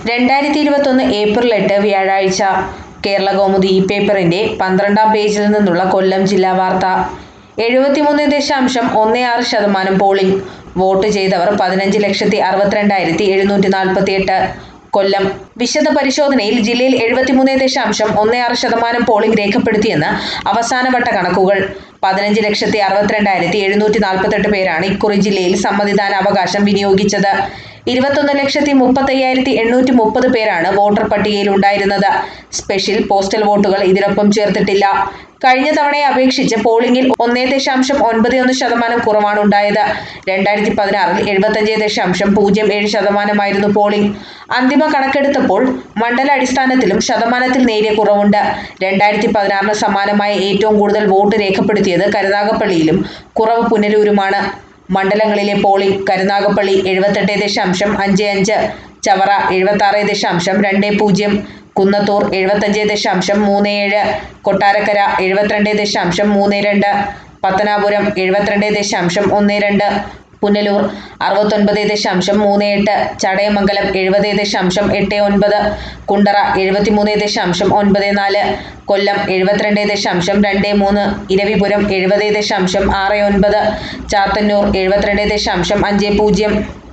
രണ്ടായിരത്തി ഇരുപത്തൊന്ന് ഏപ്രിൽ എട്ട് വ്യാഴാഴ്ച കേരള കൗമുദി ഈ പേപ്പറിന്റെ പന്ത്രണ്ടാം പേജിൽ നിന്നുള്ള കൊല്ലം ജില്ലാ വാർത്ത എഴുപത്തിമൂന്ന് ദശാംശം ഒന്ന് ആറ് ശതമാനം പോളിംഗ് വോട്ട് ചെയ്തവർ പതിനഞ്ച് ലക്ഷത്തി അറുപത്തിരണ്ടായിരത്തി എഴുന്നൂറ്റി നാൽപ്പത്തിയെട്ട് കൊല്ലം വിശദ പരിശോധനയിൽ ജില്ലയിൽ എഴുപത്തിമൂന്ന് ദശാംശം ഒന്ന് ആറ് ശതമാനം പോളിംഗ് രേഖപ്പെടുത്തിയെന്ന് അവസാനവട്ട കണക്കുകൾ പതിനഞ്ച് ലക്ഷത്തി അറുപത്തിരണ്ടായിരത്തി എഴുന്നൂറ്റി നാൽപ്പത്തെട്ട് പേരാണ് ഇക്കുറി ജില്ലയിൽ സമ്മതിദാന അവകാശം വിനിയോഗിച്ചത് ഇരുപത്തൊന്ന് ലക്ഷത്തി മുപ്പത്തയ്യായിരത്തി എണ്ണൂറ്റി മുപ്പത് പേരാണ് വോട്ടർ പട്ടികയിൽ ഉണ്ടായിരുന്നത് സ്പെഷ്യൽ പോസ്റ്റൽ വോട്ടുകൾ ഇതിനൊപ്പം ചേർത്തിട്ടില്ല കഴിഞ്ഞ തവണയെ അപേക്ഷിച്ച് പോളിംഗിൽ ഒന്നേ ദശാംശം ഒൻപത് ഒന്ന് ശതമാനം കുറവാണ് ഉണ്ടായത് രണ്ടായിരത്തി പതിനാറിൽ എഴുപത്തഞ്ച് ദശാംശം പൂജ്യം ഏഴ് ശതമാനമായിരുന്നു പോളിംഗ് അന്തിമ കണക്കെടുത്തപ്പോൾ മണ്ഡല അടിസ്ഥാനത്തിലും ശതമാനത്തിൽ നേരിയ കുറവുണ്ട് രണ്ടായിരത്തി പതിനാറിന് സമാനമായ ഏറ്റവും കൂടുതൽ വോട്ട് രേഖപ്പെടുത്തിയത് കരുനാഗപ്പള്ളിയിലും കുറവ് പുനലൂരുമാണ് മണ്ഡലങ്ങളിലെ പോളിംഗ് കരുനാഗപ്പള്ളി എഴുപത്തെട്ട് ദശാംശം അഞ്ച് അഞ്ച് ചവറ എഴുപത്തി ആറ് ദശാംശം രണ്ട് പൂജ്യം കുന്നത്തൂർ എഴുപത്തഞ്ച് ദശാംശം മൂന്ന് ഏഴ് കൊട്ടാരക്കര എഴുപത്തിരണ്ട് ദശാംശം മൂന്ന് രണ്ട് പത്തനാപുരം എഴുപത്തിരണ്ട് ദശാംശം ഒന്ന് രണ്ട് പുനലൂർ അറുപത്തൊൻപത് ദശാംശം മൂന്ന് എട്ട് ചടയമംഗലം എഴുപത് ദശാംശം എട്ട് ഒൻപത് കുണ്ടറ എഴുപത്തിമൂന്ന് ദശാംശം ഒൻപത് നാല് കൊല്ലം എഴുപത്തിരണ്ട് ദശാംശം രണ്ട് മൂന്ന് ഇരവിപുരം എഴുപത് ദശാംശം ആറ് ഒൻപത് ചാത്തന്നൂർ എഴുപത്തിരണ്ട് ദശാംശം അഞ്ച് പൂജ്യം